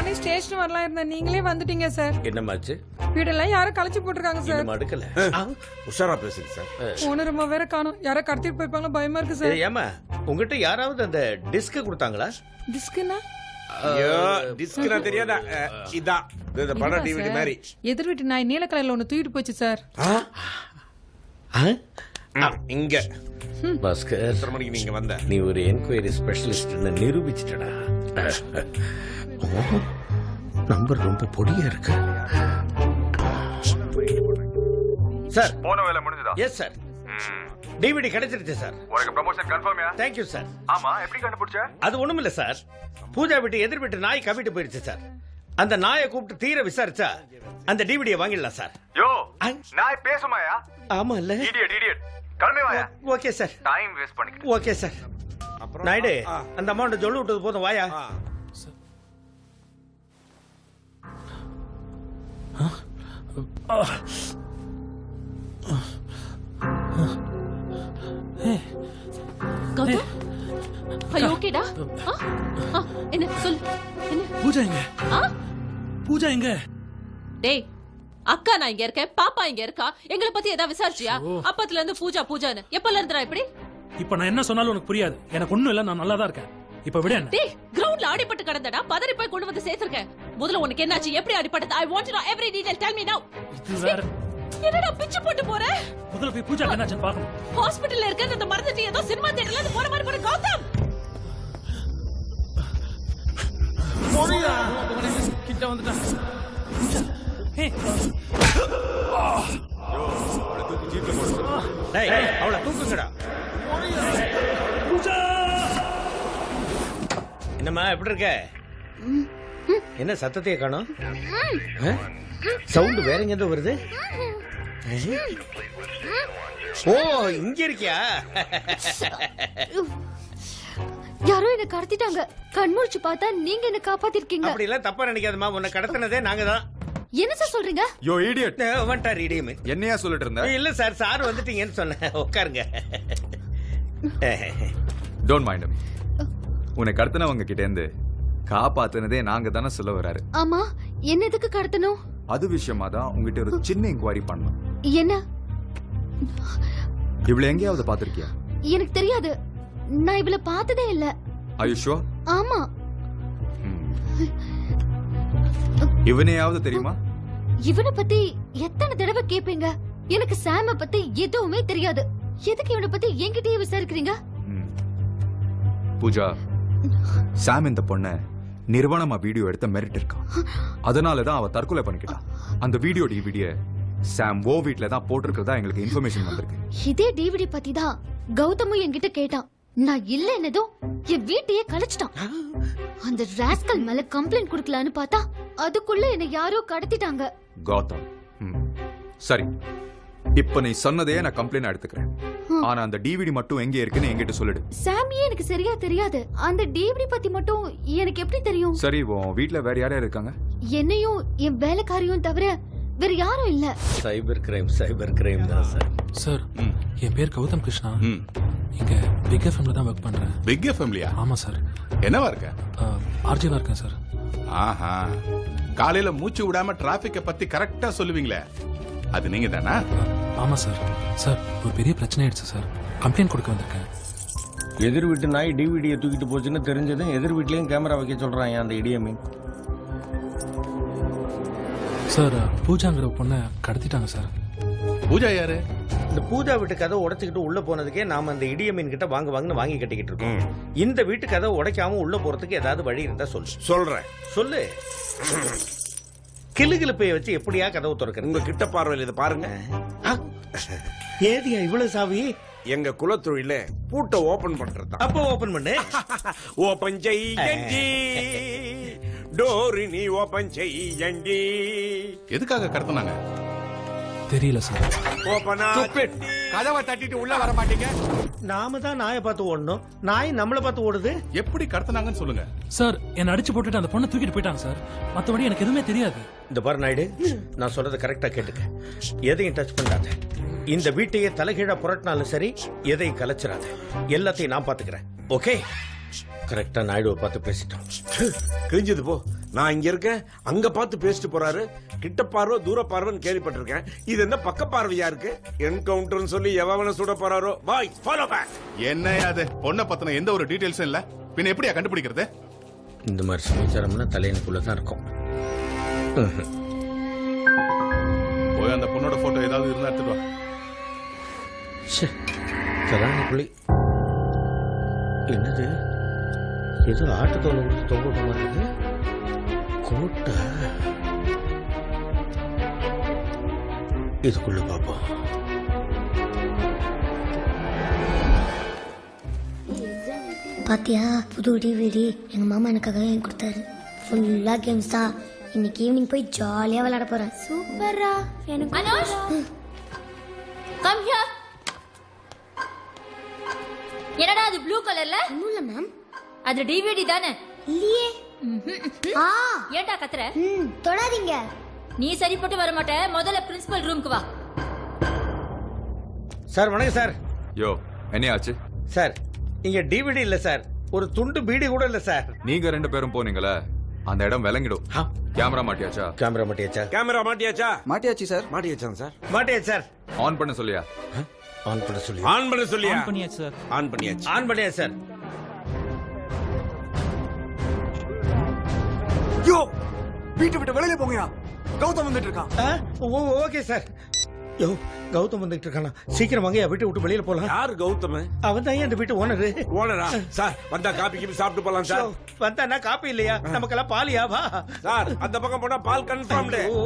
நானே ஸ்டேஷன் வரலாம் இருந்தேன் நீங்களே வந்துட்டீங்க சார் என்னமாச்சு வீடெல்லாம் யாரும் களைச்சு போட்டிருக்காங்க சார் இன்னும் அடுக்கல உஷாரா பேசுங்க சார் போன ரொம்ப வேற காணும் யாரோ கடத்திட்டு போயிருப்பாங்க பயமா இருக்கு சார் ஏமா உங்ககிட்ட யாராவது அந்த டிஸ்க் கொடுத்தாங்களா டிஸ்குனா ஐயோ டிஸ்க் நான் தெரியாதா அஹ், இதான் இது இந்த படம் டிவிடி மாதிரி எதிர் வீட்டு நாய் நீல கலர்ல ஒண்ணு தூக்கிட்டு போச்சு சார் ம், இங்க பாஸ்கர் எத்தனை மணிக்கு நீங்க வந்த நீ ஒரு என்கொயரி ஸ்பெஷலிஸ்ட்னு நிரூபிச்சிட்டடா நம்பர் ரொம்ப பொடியா இருக்கு சார் போன வேலை முடிஞ்சதா எஸ் சார் டிவிடி கிடைச்சிருச்சு சார் உனக்கு ப்ரமோஷன் கன்ஃபார்ம்யா தேங்க்யூ சார் ஆமா எப்படி கண்டுபிடிச்ச அது ஒண்ணுமில்ல சார் பூஜா வீட்டு எதிர் வீட்டு நாய் கவிட்டு போயிருச்சு சார் அந்த நாயை கூப்பிட்டு தீர விசாரிச்சா அந்த டிவிடியை வாங்கிடலாம் சார் யோ ஐ. நாய் பேசுமாயா ஆமா இல்ல இடியட் இடியட் கிளம்பி வாயா ஓகே சார் டைம் வேஸ்ட் பண்ணிக்கிட்டு ஓகே சார் அப்புறம் நாயுடு ஆ, அந்த அமௌண்ட் சொல்லி விட்டது போதும் வாயா ஆ. கௌதம் ஐயோ ஓகேடா ஆ? ஆ, என்ன சொல்லு என்ன பூஜா எங்க ஆ? பூஜா எங்க டேய் அக்கா நான் இங்க இருக்கேன் பாப்பா இங்க இருக்கா எங்களை பத்தி ஏதாவது விசாரிச்சியா அப்பத்துல இருந்து பூஜா பூஜான்னு எப்பல இருந்துடா இப்படி இப்ப நான் என்ன சொன்னாலும் உனக்கு புரியாது எனக்கு ஒண்ணும் இல்ல நான் நல்லா தான் இருக்கேன் இப்ப விட என்ன டேய் கிரவுண்ட்ல அடிபட்டு கிடந்தடா பதறி போய் கொண்டு வந்து சேர்த்திருக்கேன் முதல்ல உனக்கு என்னாச்சு எப்படி அடிபட்டது I want to know every detail tell me now இது வேற என்னடா பிச்சு போட்டு போற முதல்ல போய் பூஜா என்னாச்சுன்னு பார்க்கணும் ஹாஸ்பிடல்ல இருக்க அந்த மறந்துட்டு ஏதோ சினிமா தியேட்டர்ல இருந்து போற மாதிரி போற கௌதம் கிட்ட வந்துட்டான் ஏய், டேய் அவளை தூக்குங்கடா பூஜா என்னம்மா எப்படி இருக்க என்ன சத்தத்தையே காணோம் சவுண்ட் வேற எங்க இருந்து வருது ஓ இங்க இருக்கியா யாரோ என்ன கடத்திட்டாங்க கண்முழிச்சு பார்த்தா நீங்க என்ன காப்பாத்திருக்கீங்க அப்படி எல்லாம் தப்பா நினைக்காதம்மா உன்னை கடத்தினதே நாங்க தான் என்ன சார் சொல்றீங்க யோ இடியட் வந்துட்டார் இடியுமே என்னையா சொல்லிட்டு இருந்த இல்ல சார் சார் வந்துட்டீங்கன்னு சொன்னேன் உட்காருங்க டோன்ட் மைண்ட் உன்னை கடத்தினவங்க கிட்ட இருந்து காப்பாத்துனதே நாங்க தானே சொல்ல வராரு ஆமா என்ன எதுக்கு கடத்தணும் அது விஷயமா தான் உங்ககிட்ட ஒரு சின்ன இன்குவரி பண்ணோம் என்ன இவ்வளவு எங்கேயாவது பாத்திருக்கியா எனக்கு தெரியாது நான் இவள பார்த்ததே இல்ல ஆயுஷ்வா ஆமா இவனையாவது தெரியுமா இவனை பத்தி எத்தனை தடவை கேப்பீங்க எனக்கு சாம பத்தி எதுவுமே தெரியாது எதுக்கு இவனை பத்தி என்கிட்டயே விசாரிக்கிறீங்க ம். பூஜா சாம் இந்த பொண்ண நிர்வாணமா வீடியோ எடுத்த மெரிட் இருக்கான் அதனால தான் அவ தற்கொலை பண்ணிக்கிட்டான் அந்த வீடியோ டிவிடிய சாம் ஓ வீட்ல தான் போட்டிருக்கிறதா எங்களுக்கு இன்ஃபர்மேஷன் வந்திருக்கு இதே டிவிடி பத்தி தான் கௌதமும் என்கிட்ட கேட்டான் நான் இல்ல என்னதும் என் வீட்டையே கலைச்சிட்டான் அந்த ராஸ்கல் மேல கம்ப்ளைண்ட் கொடுக்கலான்னு பார்த்தா அதுக்குள்ள என்ன யாரோ கடத்திட்டாங்க கௌதம் ம். சரி இப்ப நீ சொன்னதையே நான் கம்ப்ளைண்ட் எடுத்துக்கிறேன் ஆனா அந்த டிவிடி மட்டும் எங்க இருக்குன்னு என்கிட்ட சொல்லிடு சாமியே எனக்கு சரியா தெரியாது அந்த டிவிடி பத்தி மட்டும் எனக்கு எப்படி தெரியும் சரி உன் வீட்ல வேற யார் யார் இருக்காங்க என்னையும் என் வேலைக்காரியும் தவிர வேற யாரும் இல்ல சைபர் கிரைம் சைபர் கிரைம் தான் சார் சார் ம். என் பேர் கௌதம் கிருஷ்ணா ம் இங்க பிக் எஃப்எம்ல தான் ஒர்க் பண்றேன் பிக் ஃபேமிலியா ஆமா சார் என்னவா இருக்க ஆர்ஜிவா இருக்கேன் சார் ஆஹா காலையில மூச்சு விடாம டிராபிக்க பத்தி கரெக்டா சொல்லுவீங்களே அது நீங்க தானா ஆமா சார் சார் ஒரு பெரிய பிரச்சனை ஆயிடுச்சு சார் கம்ப்ளைண்ட் கொடுக்க வந்திருக்கேன் எதிர் வீட்டு நாய் டிவிடியை தூக்கிட்டு போச்சுன்னு தெரிஞ்சதும் எதிர் வீட்லயும் கேமரா வைக்க சொல்றாங்க அந்த இடியமே சார் பூஜாங்கிற பொண்ணை கடத்திட்டாங்க சார் பூஜா யாரு இந்த பூஜா வீட்டு கதவை உடைச்சுக்கிட்டு உள்ள போனதுக்கே நாம அந்த இடியமீன் கிட்ட வாங்க வாங்கன்னு வாங்கி கட்டிக்கிட்டு இருக்கோம் இந்த வீட்டு கதவை உடைக்காம உள்ள போறதுக்கு ஏதாவது வழி இருந்தா சொல்லு சொல்றேன் சொல்லு கிளுகிளுப்பைய வச்சு எப்படியா கதவு திறக்கிறது உங்க கிட்ட பார்வையில் இதை பாருங்க ஆ, ஏதியா இவ்வளவு சாவி எங்க குலத்தொழில பூட்டை ஓபன் பண்றதுதான் அப்போ ஓபன் பண்ணு ஓபன் செய்யண்டி டோரி நீ ஓபன் செய்யண்டி எதுக்காக கடத்தினாங்க தெரியல சார் ஓபனா கதவை தட்டிட்டு உள்ள வர மாட்டீங்க நாம தான் நாயை பார்த்து ஓடணும் நாய் நம்மளை பார்த்து ஓடுது எப்படி கடத்தினாங்கன்னு சொல்லுங்க சார் என்னை அடிச்சு போட்டுட்டு அந்த பொண்ணை தூக்கிட்டு போயிட்டாங்க சார் மத்தபடி எனக்கு எதுவுமே தெரியாது இந்த பாரு நாயுடு நான் சொல்றதை கரெக்டா கேட்டுக்க எதையும் டச் பண்ணாத இந்த வீட்டையே தலைகீழா புரட்டினாலும் சரி எதையும் கலைச்சிடாத எல்லாத்தையும் நான் பாத்துக்கிறேன் ஓகே கரெக்டா நாயுடுவை பார்த்து பேசிட்டோம் கிழிஞ்சது போ நான் இங்க இருக்கேன் அங்க பார்த்து பேசிட்டு போறாரு கிட்ட பார்வை தூர பார்வைன்னு கேள்விப்பட்டிருக்கேன் இது என்ன பக்க பார்வையா இருக்கு என்கவுண்டர்னு சொல்லி எவன சுட போறாரோ பாய் ஃபாலோ பேக் என்ன அது பொண்ணை பத்தின எந்த ஒரு டீடைல்ஸும் இல்ல பின்ன எப்படியா கண்டுபிடிக்கிறது இந்த மாதிரி சமாச்சாரம்னா தலையனுக்குள்ள தான் இருக்கும் ம்ஹும். போய் அந்த பொண்ணோட போட்டோ ஏதாவது இருந்தா எடுத்துட்டு வா ச்சே, தலையனுக்குள்ளே என்னது ஏதோ ஆட்டுத்தோலை கொடுத்து தொங்க விட்ட மாதிரி இருக்கு கோட்டை இதுக்குள்ள பாப்போம் பாத்தியா புது டிவிடி எங்க மாமா எனக்காக வாங்கி கொடுத்தாரு ஃபுல்லா கேம்ஸ் தான் இன்னைக்கு ஈவினிங் போய் ஜாலியா விளையாட போறேன் சூப்பரா எனக்கு அனோஷ் கம் ஹியர் என்னடா அது ப்ளூ கலர்ல ஒண்ணும் இல்ல மேம் அது டிவிடி தானே இல்லையே ஆ ஏன்டா கத்துற ம் தொடாதீங்க நீ சரிப்பட்டு வர மாட்ட முதல்ல பிரின்சிபல் ரூமுக்கு வா சார் வணக்கம் சார் யோ என்னையாச்சு சார் இங்க டிவிடி இல்ல சார் ஒரு துண்டு பீடி கூட இல்ல சார் நீங்க ரெண்டு பேரும் போனீங்களே அந்த இடம் விளங்கிடும் ஆ. கேமரா மாட்டியாச்சா கேமரா மாட்டியாச்சா கேமரா மாட்டியாச்சா மாட்டியாச்சு சார் மாட்டியாச்சா சார் மாட்டியா சார் ஆன் பண்ண சொல்லியா ஆன் பண்ண சொல்லி ஆன் பண்ண சொல்லியா பண்ணியாச்சு சார் ஆன் பண்ணியாச்சு ஆன் பண்ணியா சார் யோ வீட்டை விட்டு வெளியில போங்கயா கௌதம் வந்துட்டு இருக்கான் ஆ, ஓ ஓகே சார் யோ கௌதம் வந்துட்டு இருக்கானா சீக்கிரம் வாங்க வீட்டை விட்டு வெளியில போலாம் யாரு கௌதம் அவன் தான் இந்த வீட்டு ஓனரு ஓனரா சார் வந்தா காப்பி கீப்பி சாப்பிட்டு போலாம் சார் வந்தானா காப்பி இல்லையா நமக்கெல்லாம் பாலியா வா சார் அந்த பக்கம் போனா பால் கன்ஃபார்ம்டு ஓ,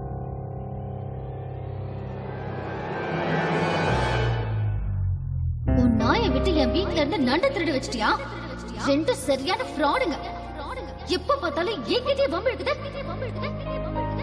உன் நாயை விட்டு என் வீட்ல இருந்து நண்டு திருடி வச்சிட்டியா ரெண்டும் சரியான ஃப்ராடுங்க எப்ப பார்த்தாலும் என்கிட்டயே வம்பு இருக்குது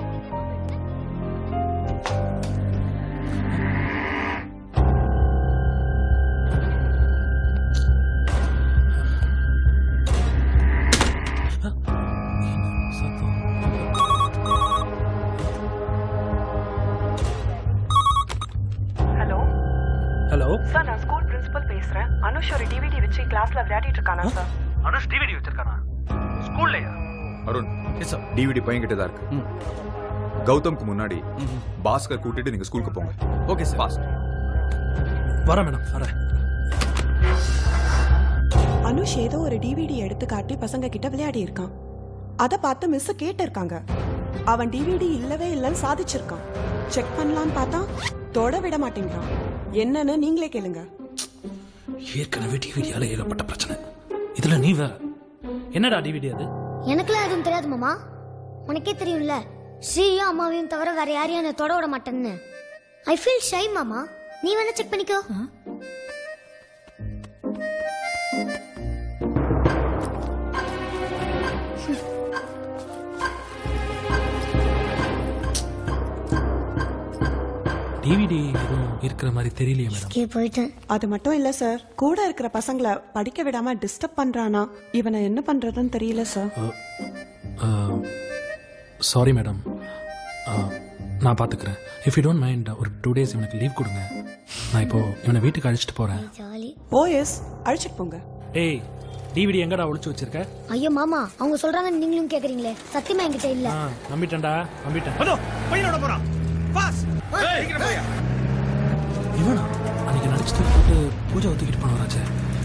ஹலோ ஹலோ சார் நான் ஸ்கூல் பிரின்சிபல் பேசுறேன் அனுஷ் ஒரு டிவிடி வச்சு கிளாஸ்ல விளையாடிட்டு இருக்கானா சார் அனுஷ் டிவிடி வச்சிருக்கானா ஸ்கூல்லையா அருண் டிவிடி பையன்கிட்ட தான் இருக்கு கௌதம்க்கு முன்னாடி பாஸ்கர் கூட்டிட்டு நீங்க ஸ்கூலுக்கு போங்க ஓகே சார் பாஸ் வரேன் மேடம் வரேன் அனுஷ் ஏதோ ஒரு டிவிடி எடுத்து காட்டி பசங்க கிட்ட விளையாடி இருக்கான் அத பார்த்து மிஸ் கேட்டு இருக்காங்க அவன் டிவிடி இல்லவே இல்லைன்னு சாதிச்சிருக்கான் செக் பண்ணலான்னு பார்த்தா தொட விட மாட்டேங்கிறான் என்னன்னு நீங்களே கேளுங்க ஏற்கனவே டிவிடியால ஏகப்பட்ட பிரச்சனை இதுல நீ வேற என்னடா டிவிடி அது எனக்குலாம் எதுவும் தெரியாது மாமா உனக்கே தெரியும்ல ஸ்ரீயும் அம்மாவையும் தவிர வேற யாரையும் என்ன தொட விட மாட்டேன்னு ஐ ஃபீல் ஷை மாமா நீ வேணா செக் பண்ணிக்கோ டிவிடி எதுவும் இருக்கிற மாதிரி தெரியலையே மேடம் கே போயிட்டேன் அது மட்டும் இல்ல சார் கூட இருக்கிற பசங்களை படிக்க விடாம டிஸ்டர்ப் பண்றானா இவனை என்ன பண்றதுன்னு தெரியல சார் சாரி மேடம் நான் பார்த்துக்கிறேன் இஃப் யூ டோன்ட் மைண்ட் ஒரு டூ டேஸ் இவனுக்கு லீவ் கொடுங்க நான் இப்போ இவனை வீட்டுக்கு அழைச்சிட்டு போகிறேன் ஜாலி ஓ எஸ் அழைச்சிட்டு போங்க டேய் டிவிடி எங்கடா ஒளிச்சு வச்சிருக்க ஐயோ மாமா அவங்க சொல்றாங்க நீங்களும் கேக்குறீங்களே சத்தியமா என்கிட்ட இல்ல ஆ நம்பிட்டேன்டா நம்பிட்டேன் அதோ பையனோட போறான் பாஸ் இவனா அன்னைக்கு நடிச்சுட்டு போட்டு பூஜை ஒத்துக்கிட்டு போனவராச்சே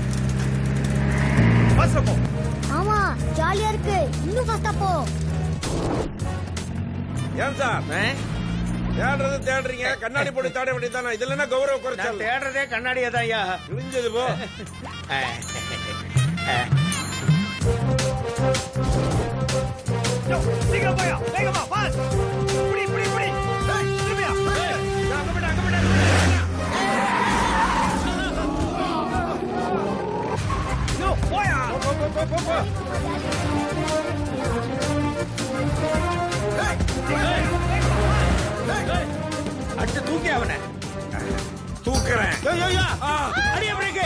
பாஸ்ல போ ஆமா ஜாலியா இருக்கு இன்னும் ஃபாஸ்டா போ ஏன் சார் தேடுறது தேடுறீங்க கண்ணாடி போட்டு தேட வேண்டியதானே இதுல என்ன கௌரவ நான் குறைச்சல் தேடுறதே கண்ணாடியா தான் ஐயா கிழிஞ்சது போ யோ, சீக்கிரம் போயா வேகமா பாஸ் இப்படி இப்படி இப்படி ஏய், திரும்பியா ஏய், அங்க போடா அங்க போடா யோ போயா போ, போ, போ, போ, போ. அடிச்சு தூக்கி அவனை தூக்குறேன் யோ, யோ, யோ. அடியே பிரேக்கு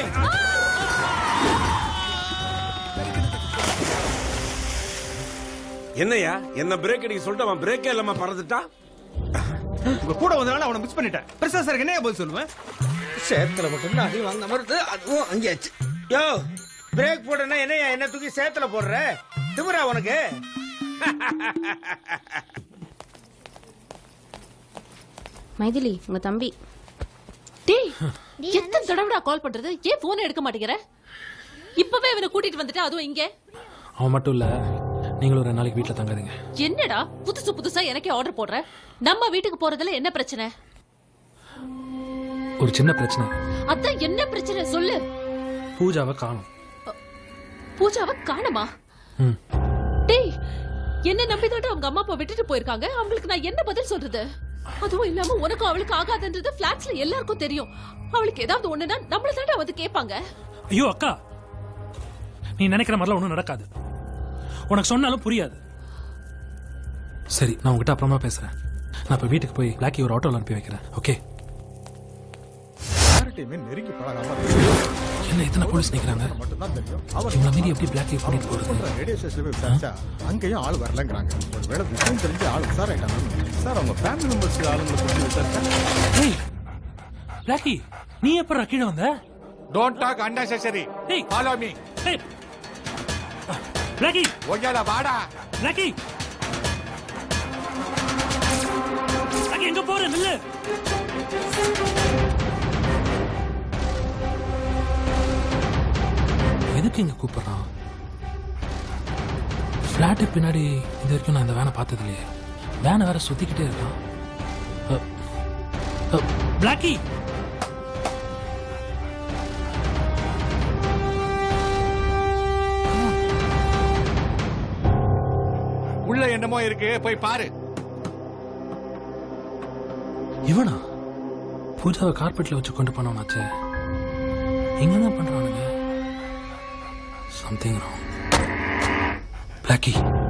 என்னையா என்ன பிரேக் அடிக்க சொல்லிட்டு அவன் பிரேக்கே இல்லாம பறந்துட்டான் உங்க கூட வந்தனால அவனை மிஸ் பண்ணிட்டேன் பெருசா சார் என்ன பதில் சொல்லுவேன் சேத்துல மட்டும் அடி வாங்க மறுத்து அதுவும் அங்கேயாச்சு யோ பிரேக் போடுனா என்னையா என்ன தூக்கி சேத்துல போடுற திமுறா உனக்கு மைதிலி உங்க தம்பி டேய் எத்தனை தடவைடா கால் பண்றது ஏன் போன் எடுக்க மாட்டேங்கிற இப்பவே இவனை கூட்டிட்டு வந்துட்டு அதுவும் இங்க அவன் மட்டும் இல்ல நீங்களும் ஒரு நாளைக்கு வீட்டில் தங்காதீங்க என்னடா புதுசு புதுசா எனக்கே ஆர்டர் போடுற நம்ம வீட்டுக்கு போறதுல என்ன பிரச்சனை ஒரு சின்ன பிரச்சனை அதான் என்ன பிரச்சனை சொல்லு பூஜாவை காணும் பூஜாவை காணுமா ம். டேய் என்ன நம்பி தான் அவங்க அம்மா அப்பா விட்டுட்டு போயிருக்காங்க அவங்களுக்கு நான் என்ன பதில் சொல்றது அதுவும் இல்லாம உனக்கும் அவளுக்கு ஆகாதுன்றது பிளாட்ஸ்ல எல்லாருக்கும் தெரியும் அவளுக்கு ஏதாவது ஒண்ணுனா நம்மள தாண்டா வந்து கேட்பாங்க ஐயோ அக்கா நீ நினைக்கிற மாதிரிலாம் ஒன்றும் நடக்காது உனக்கு சொன்னாலும் புரியாது சரி நான் உங்ககிட்ட அப்புறமா பேசுறேன் நான் இப்போ வீட்டுக்கு போய் பிளாக்கி ஒரு ஆட்டோவில் அனுப்பி வைக்கிறேன் ஓகே யார்கிட்டயுமே நெருங்கி பழகாம என்ன இத்தனை போலீஸ் நிற்கிறாங்க மட்டும்தான் தெரியும் அவர் இவங்களை மீறி எப்படி பிளாக்கி கூட்டிட்டு போறது ரேடியோ ஸ்டேஷன்ல போய் விசாரிச்சா அங்கேயும் ஆள் வரலங்கிறாங்க ஒருவேளை விஷயம் தெரிஞ்சு ஆள் விசாரிட்டாங்க சார் அவங்க ஃபேமிலி மெம்பர்ஸ் ஆளுங்களை கொஞ்சம் விசாரிச்சா ஏய் பிளாக்கி நீ எப்பறம் கீழே வந்த don't talk unnecessary follow me ஏய் பிளாக்கி ஒய்யால வாடா பிளாக்கி பிளாக்கி எங்க போற நில்லு எதுக்கு இங்க கூப்பிடுறான் ஃப்ளாட்டுக்கு பின்னாடி இது வரைக்கும் நான் இந்த வேனை பார்த்தது இல்லையே வேனை வேற சுத்திக்கிட்டே இருக்கான் அ, அ, பிளாக்கி உள்ள என்னமோ இருக்கு போய் பாரு இவனா பூஜாவை கார்பெட்ல வச்சு கொண்டு போனவனாச்சே இங்க தான் பண்றானுங்க சம்திங் ராங் பிளாக்கி